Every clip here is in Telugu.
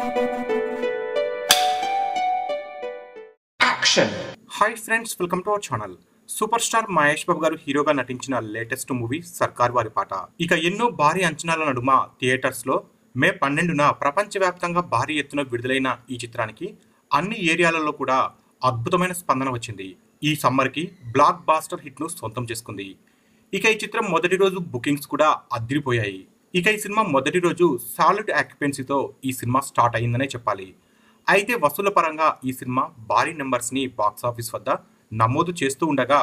action hi friends welcome to our channel super star Mahesh Babu garu హీరోగా నటించిన లేటెస్ట్ మూవీ సర్కార్ వారి పాట ఇక ఎన్నో భారీ అంచనాల నడుమ థియేటర్స్ లో మే పన్నెండున ప్రపంచవ్యాప్తంగా భారీ ఎత్తున విడుదలైన ఈ చిత్రానికి అన్ని ఏరియాలలో కూడా అద్భుతమైన స్పందన వచ్చింది ఈ సమ్మర్ కి బ్లాక్ బాస్టర్ హిట్ ను సొంతం చేసుకుంది ఇక ఈ చిత్రం మొదటి రోజు బుకింగ్స్ కూడా అదిరిపోయాయి ఇక ఈ సినిమా మొదటి రోజు సాలిడ్ ఆక్యుపెన్సీతో ఈ సినిమా స్టార్ట్ అయిందనే చెప్పాలి అయితే వసూల పరంగా ఈ సినిమా భారీ నెంబర్స్ ని బాక్స్ ఆఫీస్ వద్ద నమోదు చేస్తూ ఉండగా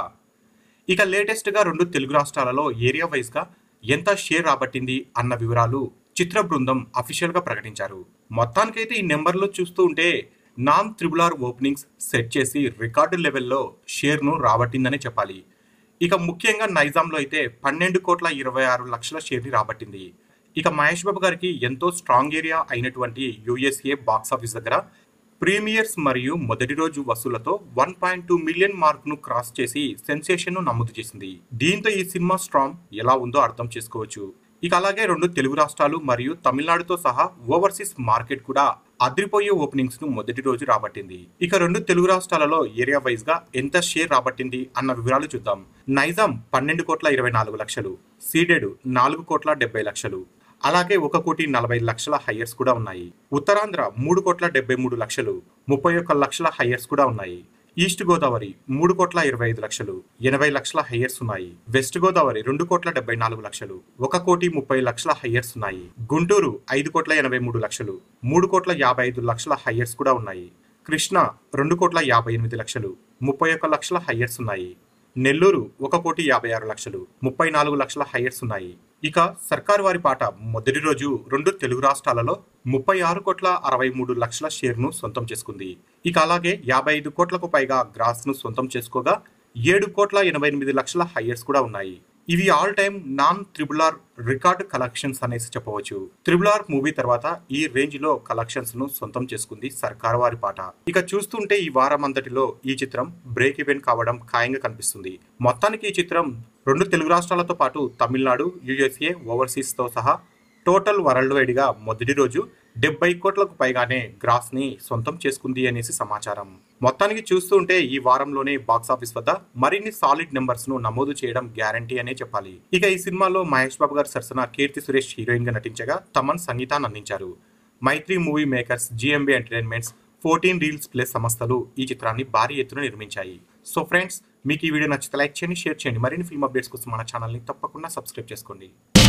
ఇక లేటెస్ట్ గా రెండు తెలుగు రాష్ట్రాలలో ఏరియా వైజ్ గా ఎంత షేర్ రాబట్టింది అన్న వివరాలు చిత్ర బృందం అఫీషియల్ గా ప్రకటించారు మొత్తానికైతే ఈ నెంబర్లో చూస్తూ ఉంటే నాన్ త్రిబులార్ ఓపెనింగ్స్ సెట్ చేసి రికార్డు లెవెల్లో షేర్ ను రాబట్టిందనే చెప్పాలి ఇక ముఖ్యంగా నైజాంలో అయితే పన్నెండు కోట్ల ఇరవై ఆరు లక్షల షేర్ని రాబట్టింది ఇక మహేష్ బాబు గారికి ఎంతో స్ట్రాంగ్ ఏరియా అయినటువంటి యుఎస్ఏ బాక్స్ ఆఫీస్ దగ్గర ప్రీమియర్స్ మరియు మొదటి రోజు వసూలతో one point two million mark ను క్రాస్ చేసి సెన్సేషన్ ను నమోదు చేసింది దీంతో ఈ సినిమా స్ట్రాంగ్ ఎలా ఉందో అర్థం చేసుకోవచ్చు ఇక అలాగే రెండు తెలుగు రాష్ట్రాలు మరియు తమిళనాడుతో సహా ఓవర్సీస్ మార్కెట్ కూడా అదిరిపోయే ఓపెనింగ్స్ ను మొదటి రోజు రాబట్టింది ఇక రెండు తెలుగు రాష్ట్రాలలో ఏరియా వైజ్ గా ఎంత షేర్ రాబట్టింది అన్న వివరాలు చూద్దాం నైజాం పన్నెండు కోట్ల ఇరవై నాలుగు లక్షలు సీడెడ్ నాలుగు కోట్ల డెబ్బై లక్షలు అలాగే ఒక కోటి నలభై లక్షల హైయర్స్ కూడా ఉన్నాయి ఉత్తరాంధ్ర మూడు కోట్ల డెబ్బై మూడు లక్షలు ముప్పై ఒక్క లక్షల హైయర్స్ కూడా ఉన్నాయి ఈస్ట్ గోదావరి మూడు కోట్ల ఇరవై ఐదు లక్షలు ఎనభై లక్షల హైయర్స్ ఉన్నాయి వెస్ట్ గోదావరి రెండు కోట్ల డెబ్బై నాలుగు లక్షలు ఒక కోటి ముప్పై లక్షల హైయర్స్ ఉన్నాయి గుంటూరు ఐదు కోట్ల ఎనభై మూడు లక్షలు మూడు కోట్ల యాభై ఐదు లక్షల హైయర్స్ కూడా ఉన్నాయి కృష్ణ రెండు కోట్ల యాభై ఎనిమిది లక్షలు ముప్పై ఒక్క లక్షల హైయర్స్ ఉన్నాయి నెల్లూరు ఒక కోటి యాభై ఆరు లక్షలు ముప్పై నాలుగు లక్షల హైయర్స్ ఉన్నాయి ఇక సర్కారు వారి పాట మొదటి రోజు రెండు తెలుగు రాష్ట్రాలలో ముప్పై ఆరు కోట్ల అరవై మూడు లక్షల షేర్ను సొంతం చేసుకుంది ఇక అలాగే యాభై ఐదు కోట్లకు పైగా గ్రాస్ ను సొంతం చేసుకోగా ఏడు కోట్ల ఎనభై ఎనిమిది లక్షల హైయర్స్ కూడా ఉన్నాయి ఇవి ఆల్ టైమ్ నాన్ త్రిబులార్ రికార్డ్ కలెక్షన్స్ అనేసి చెప్పవచ్చు త్రిబులార్ మూవీ తర్వాత ఈ రేంజ్ లో కలెక్షన్స్ ను సొంతం చేసుకుంది సర్కార్ వారి పాట ఇక చూస్తుంటే ఈ వారం అంతటిలో ఈ చిత్రం బ్రేక్ ఈవెంట్ కావడం ఖాయంగా కనిపిస్తుంది మొత్తానికి ఈ చిత్రం రెండు తెలుగు రాష్ట్రాలతో పాటు తమిళనాడు యుఎస్ఏ ఓవర్సీస్ తో సహా టోటల్ వరల్డ్ వైడ్ గా మొదటి రోజు డెబ్బై కోట్లకు పైగానే గ్రాస్ ని సొంతం చేసుకుంది అనేసి సమాచారం మొత్తానికి చూస్తుంటే ఈ వారంలోనే బాక్స్ ఆఫీస్ వద్ద మరిన్ని సాలిడ్ నెంబర్స్ ను నమోదు చేయడం గ్యారంటీ అనే చెప్పాలి ఇక ఈ సినిమాలో మహేష్ బాబు గారి సరసన కీర్తి సురేష్ హీరోయిన్ గా నటించగా తమన్ సంగీతాన్ని అందించారు Mythri movie makers GMB entertainments fourteen reels plus సంస్థలు ఈ చిత్రాన్ని భారీ ఎత్తున నిర్మించాయి సో ఫ్రెండ్స్ మీకు ఈ వీడియో నచ్చితే లైక్ చేయండి షేర్ చేయండి మరిన్ని ఫిల్మ్ అప్డేట్స్ కోసం మన ఛానల్ని తప్పకుండా సబ్స్క్రైబ్ చేసుకోండి